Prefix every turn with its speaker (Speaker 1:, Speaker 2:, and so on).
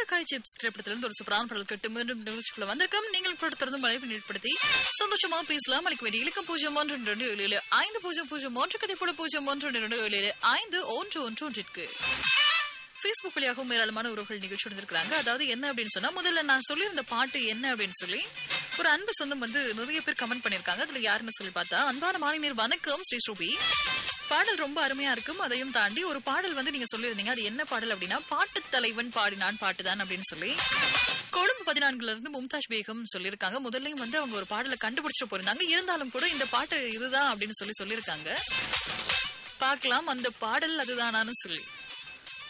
Speaker 1: சுண்டக்காய் சிப்ஸ் திரைப்படத்திலிருந்து ஒரு சூப்பரான பாடல் கேட்டு மீண்டும் நிகழ்ச்சிக்குள்ள வந்திருக்கும் நீங்கள் கூட தொடர்ந்து மழைப்பு ஏற்படுத்தி சந்தோஷமா பேசலாம் அளிக்க வேண்டிய இலக்கம் பூஜ்ஜியம் ஒன்று ரெண்டு ஏழு ஏழு ஐந்து பூஜ்ஜியம் பூஜ்ஜியம் ஒன்று கதை போல பூஜ்ஜியம் ஒன்று ரெண்டு ஏழு ஏழு ஐந்து ஒன்று ஒன்று ஒன்றிற்கு ஃபேஸ்புக் வழியாகவும் ஏராளமான உறவுகள் நிகழ்ச்சி இருந்திருக்காங்க அதாவது என்ன அப்படின்னு சொன்னா முதல்ல நான் சொல்லியிருந்த பாட்டு என்ன அப்படின்னு சொல்லி ஒரு அன்பு சொந்தம் வந்து நிறைய பேர் கமெண்ட் பண்ணிருக்காங்க அதுல யாருன்னு சொல்லி பார்த்தா அன்பான மாலினியர் வணக்கம் ஸ்ரீ ஸ்ரூபி பாடல் ரொம்ப அருமையா இருக்கும் அதையும் தாண்டி ஒரு பாடல் வந்து நீங்க சொல்லியிருந்தீங்க அது என்ன பாடல் அப்படின்னா பாட்டு தலைவன் பாடினான் பாட்டுதான் அப்படின்னு சொல்லி கொழும்பு பதினான்குல இருந்து மும்தாஜ் பேகம் சொல்லியிருக்காங்க முதல்லையும் வந்து அவங்க ஒரு பாடலை கண்டுபிடிச்சிட்டு போயிருந்தாங்க இருந்தாலும் கூட இந்த பாட்டு இதுதான் அப்படின்னு சொல்லி சொல்லியிருக்காங்க பார்க்கலாம் அந்த பாடல் அதுதானான்னு சொல்லி